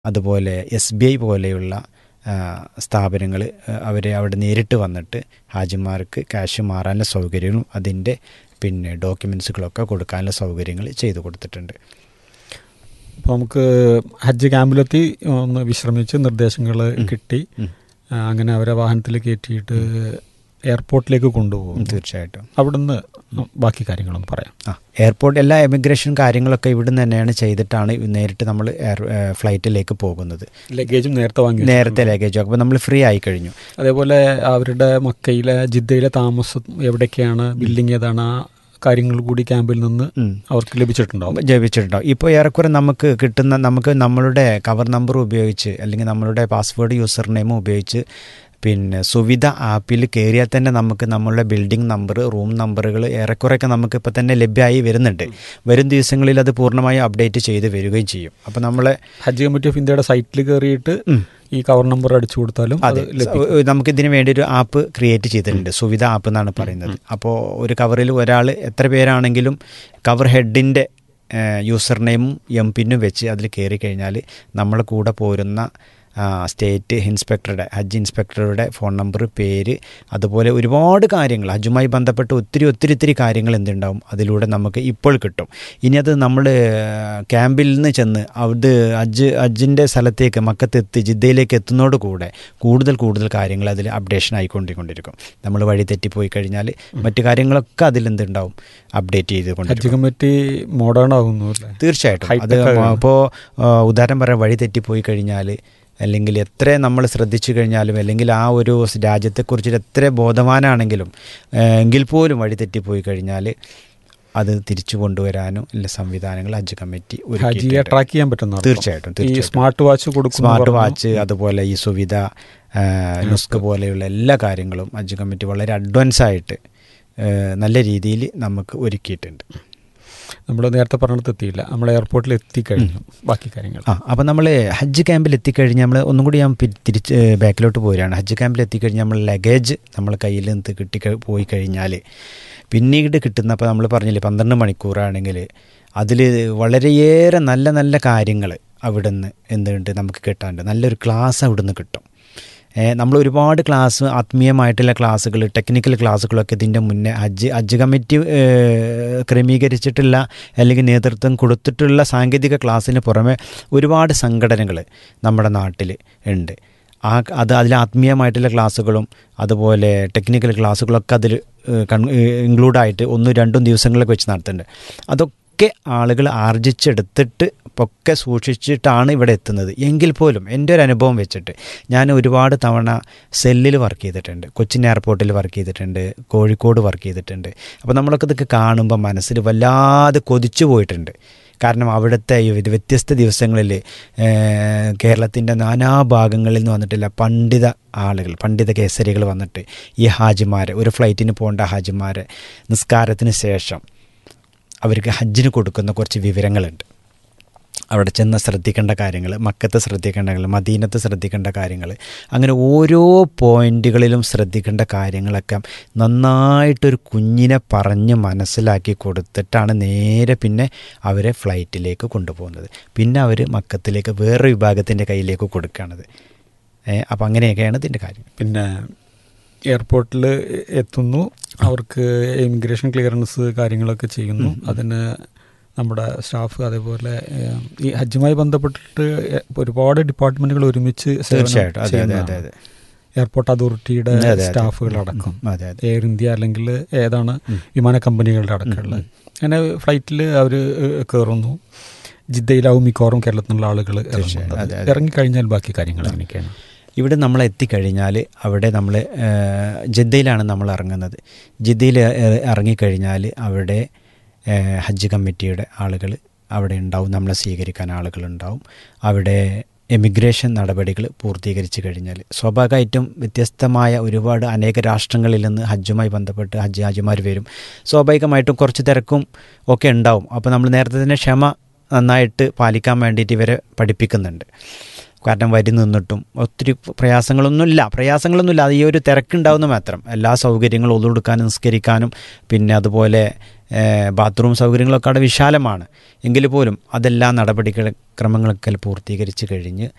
അതുപോലെ S B I പോലെയുള്ള സ്ഥാപനങ്ങൾ അവരെ അവിടെ നേരിട്ട് വന്നിട്ട് ഹാജിമാർക്ക് ക്യാഷ് മാറാനുള്ള സൗകര്യങ്ങളും അതിൻ്റെ പിന്നെ ഡോക്യുമെൻസുകളൊക്കെ കൊടുക്കാനുള്ള സൗകര്യങ്ങൾ ചെയ്തു കൊടുത്തിട്ടുണ്ട് അപ്പോൾ നമുക്ക് ഹജ്ജ് ക്യാമ്പിലെത്തി ഒന്ന് വിശ്രമിച്ച് നിർദ്ദേശങ്ങൾ കിട്ടി ആ, അങ്ങനെ അവരെ വാഹനത്തിൽ കയറ്റിയിട്ട് എയർപോർട്ടിലേക്ക് കൊണ്ടുപോകും തീർച്ചയായിട്ടും അവിടുന്ന് ബാക്കി കാര്യങ്ങളൊന്ന് പറയാം ആ എയർപോർട്ട് എല്ലാ എമിഗ്രേഷൻ കാര്യങ്ങളൊക്കെ ഇവിടുന്ന് തന്നെയാണ് ചെയ്തിട്ടാണ് നേരിട്ട് നമ്മൾ എയർ ഫ്ലൈറ്റിലേക്ക് പോകുന്നത് ലഗേജും നേരത്തെ വാങ്ങി നേരത്തെ ലഗേജ് അപ്പോൾ നമ്മൾ ഫ്രീ ആയി കഴിഞ്ഞു അതേപോലെ അവരുടെ മക്കയിലെ ജിദ്ദയിലെ താമസം എവിടേക്കാണ് ബിൽഡിംഗ് ഏതാണ് ആ കാര്യങ്ങൾ കൂടി ക്യാമ്പിൽ നിന്ന് ഉം. അവർക്ക് ലഭിച്ചിട്ടുണ്ടാവും ജപിച്ചിട്ടുണ്ടാവും ഇപ്പോൾ ഏറെക്കുറെ നമുക്ക് കിട്ടുന്ന നമുക്ക് നമ്മളുടെ കവർ നമ്പർ ഉപയോഗിച്ച് അല്ലെങ്കിൽ നമ്മളുടെ പാസ്വേഡ് യൂസർ നെയിം ഉപയോഗിച്ച് പിന്നെ സുവിധ ആപ്പിൽ കയറിയാൽ തന്നെ നമുക്ക് നമ്മളുടെ ബിൽഡിംഗ് നമ്പർ റൂം നമ്പറുകൾ ഏറെക്കുറെയൊക്കെ നമുക്ക് ഇപ്പോൾ തന്നെ ലഭ്യമായി വരുന്നുണ്ട് വരും ദിവസങ്ങളിൽ അത് പൂർണ്ണമായും അപ്ഡേറ്റ് ചെയ്ത് വരികയും ചെയ്യും അപ്പോൾ നമ്മളെ ഹജ്ജ് കമ്മിറ്റി ഓഫ് ഇന്ത്യയുടെ സൈറ്റിൽ കയറിയിട്ട് ഉം. ഈ കവർ നമ്പർ അടിച്ചു കൊടുത്താലും അത് അതെ ലഭിക്കും. സ- നമുക്ക് ഇതിന് വേണ്ടി ഒരു ആപ്പ് ക്രിയേറ്റ് ചെയ്തിട്ടുണ്ട് സുവിധ ആപ്പ് എന്നാണ് പറയുന്നത് അപ്പോൾ ഒരു കവറിൽ ഒരാൾ എത്ര പേരാണെങ്കിലും കവർ ഹെഡിൻ്റെ യൂസർ നെയിമും എം പിന്നും വെച്ച് അതിൽ കയറി കഴിഞ്ഞാൽ നമ്മളെ കൂടെ പോരുന്ന ആ, സ്റ്റേറ്റ് ഇൻസ്പെക്ടറുടെ ഹജ്ജ് ഇൻസ്പെക്ടറുടെ ഫോൺ നമ്പർ പേര് അതുപോലെ ഒരുപാട് കാര്യങ്ങൾ ഹജ്ജുമായി ബന്ധപ്പെട്ട് ഒത്തിരി ഒത്തിരി ഒത്തിരി കാര്യങ്ങൾ എന്തുണ്ടാവും അതിലൂടെ നമുക്ക് ഇപ്പോൾ കിട്ടും ഇനി അത് നമ്മൾ ക്യാമ്പിൽ നിന്ന് ചെന്ന് അത് ഹജ്ജ് ഹജ്ജിൻ്റെ സ്ഥലത്തേക്ക് മക്കത്തെത്തി ജിദ്ദയിലേക്ക് എത്തുന്നതോട് കൂടെ കൂടുതൽ കൂടുതൽ കാര്യങ്ങൾ അതിൽ അപ്ഡേഷൻ ആയിക്കൊണ്ടിരിക്കും നമ്മൾ വഴി തെറ്റിപ്പോയി കഴിഞ്ഞാൽ മറ്റു കാര്യങ്ങളൊക്കെ അതിൽ എന്തുണ്ടാവും അപ്ഡേറ്റ് ചെയ്തുകൊണ്ടിരിക്കും ഹജ്ജ് കമ്മിറ്റി മോഡേൺ ആകുന്നു അല്ലേ തീർച്ചയായിട്ടും അത് High-tech ആകുന്നു. ഇപ്പോൾ ഉദാഹരണം പറയാം വഴി തെറ്റിപ്പോയി കഴിഞ്ഞാൽ അല്ലെങ്കിൽ എത്ര നമ്മൾ ശ്രദ്ധിച്ചു കഴിഞ്ഞാലും അല്ലെങ്കിൽ ആ ഒരു രാജ്യത്തെക്കുറിച്ച് എത്ര ബോധവാനാണെങ്കിലും ഏഹ്, എങ്കിൽ പോലും വഴി തെറ്റിപ്പോയി കഴിഞ്ഞാൽ അത് തിരിച്ചു കൊണ്ടുവരാനും ഉള്ള സംവിധാനങ്ങൾ ഹജ്ജ് കമ്മിറ്റി ഹജിയെ ഒരുക്കിയിട്ടുണ്ട്. ട്രാക്ക് ചെയ്യാൻ പറ്റുന്ന തീർച്ചയായിട്ടും ഈ തീർച്ചയായിട്ടും സ്മാർട്ട് വാച്ച് കൊടുക്കുന്ന സ്മാർട്ട് വാച്ച് അതുപോലെ ഈ സുവിധ ആ, നുസ്ക് പോലെയുള്ള എല്ലാ കാര്യങ്ങളും ഹജ്ജ് കമ്മിറ്റി വളരെ അഡ്വാൻസ് ആയിട്ട് ഏ, നല്ല രീതിയിൽ നമുക്ക് ഒരുക്കിയിട്ടുണ്ട് നമ്മൾ നേരത്തെ പറഞ്ഞിടത്ത് എത്തിയില്ല നമ്മൾ എയർപോർട്ടിൽ എത്തിക്കഴിഞ്ഞു ബാക്കി കാര്യങ്ങൾ ആ അപ്പം നമ്മൾ ഹജ്ജ് ക്യാമ്പിൽ എത്തിക്കഴിഞ്ഞ് നമ്മൾ ഒന്നും കൂടി ഞാൻ പി- തിരിച്ച് ബാക്കിലോട്ട് പോരുകയാണ് ഹജ്ജ് ക്യാമ്പിൽ എത്തിക്കഴിഞ്ഞ് നമ്മൾ ലഗേജ് നമ്മൾ കയ്യിൽ നിന്ന് കിട്ടി കഴി- പോയി കഴിഞ്ഞാൽ പിന്നീട് കിട്ടുന്ന അപ്പോൾ നമ്മൾ പറഞ്ഞില്ലേ പന്ത്രണ്ട് മണിക്കൂറാണെങ്കിൽ അതിൽ വളരെയേറെ നല്ല നല്ല കാര്യങ്ങൾ അവിടുന്ന് എന്തുണ്ട് നമുക്ക് കിട്ടാണ്ട് നല്ലൊരു ക്ലാസ് അവിടുന്ന് കിട്ടും ഏഹ് നമ്മൾ ഒരുപാട് ക്ലാസ് ആത്മീയമായിട്ടുള്ള ക്ലാസ്സുകൾ ടെക്നിക്കൽ ക്ലാസ്സുകളൊക്കെ ഇതിൻ്റെ മുന്നേ ഹജ്ജ് ഹജ്ജ് കമ്മിറ്റി ഏഹ്, ക്രമീകരിച്ചിട്ടുള്ള അല്ലെങ്കിൽ നേതൃത്വം കൊടുത്തിട്ടുള്ള സാങ്കേതിക ക്ലാസ്സിന് പുറമെ ഒരുപാട് സംഘടനകൾ നമ്മുടെ നാട്ടിൽ ഉണ്ട് ആ അത് അതിൽ ആത്മീയമായിട്ടുള്ള ക്ലാസ്സുകളും അതുപോലെ ടെക്നിക്കൽ ക്ലാസ്സുകളൊക്കെ അതിൽ ഇൻക്ലൂഡായിട്ട് ഒന്നും രണ്ടും ദിവസങ്ങളിലൊക്കെ വെച്ച് നടത്തുന്നുണ്ട് അതൊക്കെ ആളുകൾ ആർജിച്ചെടുത്തിട്ട് ഒക്കെ സൂക്ഷിച്ചിട്ടാണ് ഇവിടെ എത്തുന്നത് എങ്കിൽ പോലും എൻ്റെ ഒരു അനുഭവം വെച്ചിട്ട് ഞാൻ ഒരുപാട് തവണ സെല്ലിൽ വർക്ക് ചെയ്തിട്ടുണ്ട് കൊച്ചിൻ എയർപോർട്ടിൽ വർക്ക് ചെയ്തിട്ടുണ്ട് കോഴിക്കോട് വർക്ക് ചെയ്തിട്ടുണ്ട് അപ്പോൾ നമ്മളൊക്കെ ഇതൊക്കെ കാണുമ്പോൾ മനസ്സിൽ വല്ലാതെ കൊതിച്ചു പോയിട്ടുണ്ട് കാരണം അവിടുത്തെ ഈ വ്യ- വ്യത്യസ്ത ദിവസങ്ങളിൽ കേരളത്തിൻ്റെ നാനാഭാഗങ്ങളിൽ നിന്ന് വന്നിട്ടുള്ള പണ്ഡിത ആളുകൾ പണ്ഡിത കേസരികൾ വന്നിട്ട് ഈ ഹാജിമാരെ ഒരു ഫ്ലൈറ്റിന് പോകേണ്ട ഹാജിമാരെ നിസ്കാരത്തിന് ശേഷം അവർക്ക് ഹജ്ജിന് കൊടുക്കുന്ന കുറച്ച് വിവരങ്ങളുണ്ട് അവിടെ ചെന്ന് ശ്രദ്ധിക്കേണ്ട കാര്യങ്ങൾ മക്കത്ത് ശ്രദ്ധിക്കേണ്ട കാര്യങ്ങൾ മദീനത്ത് ശ്രദ്ധിക്കേണ്ട കാര്യങ്ങൾ അങ്ങനെ ഓരോ പോയിന്റുകളിലും ശ്രദ്ധിക്കേണ്ട കാര്യങ്ങളൊക്കെ നന്നായിട്ടൊരു കുഞ്ഞിനെ പറഞ്ഞ് മനസ്സിലാക്കി കൊടുത്തിട്ടാണ് നേരെ പിന്നെ അവരെ ഫ്ലൈറ്റിലേക്ക് കൊണ്ടുപോകുന്നത് പിന്നെ അവർ മക്കത്തിലേക്ക് വേറെ വിഭാഗത്തിൻ്റെ കയ്യിലേക്ക് കൊടുക്കുകയാണത് അപ്പം അങ്ങനെയൊക്കെയാണ് ഇതിൻ്റെ കാര്യം പിന്നെ എയർപോർട്ടിൽ എത്തുന്നു അവർക്ക് ഇമിഗ്രേഷൻ ക്ലിയറൻസ് കാര്യങ്ങളൊക്കെ ചെയ്യുന്നു അതിന് നമ്മുടെ സ്റ്റാഫ് അതേപോലെ ഏഹ്, ഈ ഹജ്ജുമായി ബന്ധപ്പെട്ടിട്ട് ഒരുപാട് ഡിപ്പാർട്ട്മെന്റുകൾ ഒരുമിച്ച് സേവനം തീർച്ചയായിട്ടും അതെ അതെ അതെ ചെയ്യുന്നതാണ്. അതെ എയർപോർട്ട് അതോറിറ്റിയുടെ അതെ, അതെ. സ്റ്റാഫുകളടക്കം ഉം, അതെ അതെ എയർ ഇന്ത്യ അല്ലെങ്കിൽ ഏതാണ് ഉം. വിമാന കമ്പനികളുടെ അടക്കമുള്ളത് അങ്ങനെ ഫ്ലൈറ്റിൽ അവർ കയറുന്നു ജിദ്ദയിലാവും മിക്കവാറും കേരളത്തിലുള്ള ആളുകൾ തീർച്ചയായും, അതെ, അതെ. ഇറങ്ങിക്കഴിഞ്ഞാൽ ബാക്കി കാര്യങ്ങൾ എങ്ങനെയൊക്കെയാണ് ഇവിടെ നമ്മൾ എത്തിക്കഴിഞ്ഞാൽ അവിടെ നമ്മൾ ജിദ്ദയിലാണ് നമ്മൾ ഇറങ്ങുന്നത് ജിദ്ദയിൽ ഇ- ഇറങ്ങിക്കഴിഞ്ഞാൽ അവിടെ ഏഹ്, ഹജ്ജ് കമ്മിറ്റിയുടെ ആളുകൾ അവിടെ ഉണ്ടാവും നമ്മളെ സ്വീകരിക്കാൻ ആളുകളുണ്ടാവും അവിടെ എമിഗ്രേഷൻ നടപടികൾ പൂർത്തീകരിച്ച് കഴിഞ്ഞാൽ സ്വാഭാവികമായിട്ടും വ്യത്യസ്തമായ ഒരുപാട് അനേക രാഷ്ട്രങ്ങളിൽ നിന്ന് ഹജ്ജുമായി ബന്ധപ്പെട്ട് ഹജ്ജ് ഹാജിമാർ വരും സ്വാഭാവികമായിട്ടും കുറച്ച് തിരക്കും ഒക്കെ ഉണ്ടാവും അപ്പോൾ നമ്മൾ നേരത്തെ തന്നെ ക്ഷമ നന്നായിട്ട് പാലിക്കാൻ വേണ്ടിയിട്ട് ഇവരെ പഠിപ്പിക്കുന്നുണ്ട് കാരണം വരി നിന്നിട്ടും ഒത്തിരി പ്രയാസങ്ങളൊന്നുമില്ല പ്രയാസങ്ങളൊന്നുമില്ല അത് ഈ ഒരു തിരക്കുണ്ടാവുന്ന മാത്രം എല്ലാ സൗകര്യങ്ങളും ഒതുകൊടുക്കാനും നിസ്കരിക്കാനും പിന്നെ അതുപോലെ ബാത്റൂം സൗകര്യങ്ങളൊക്കെ അവിടെ വിശാലമാണ് എങ്കിൽ പോലും അതെല്ലാം നടപടികൾ ക്രമങ്ങളൊക്കെ പൂർത്തീകരിച്ച് കഴിഞ്ഞ്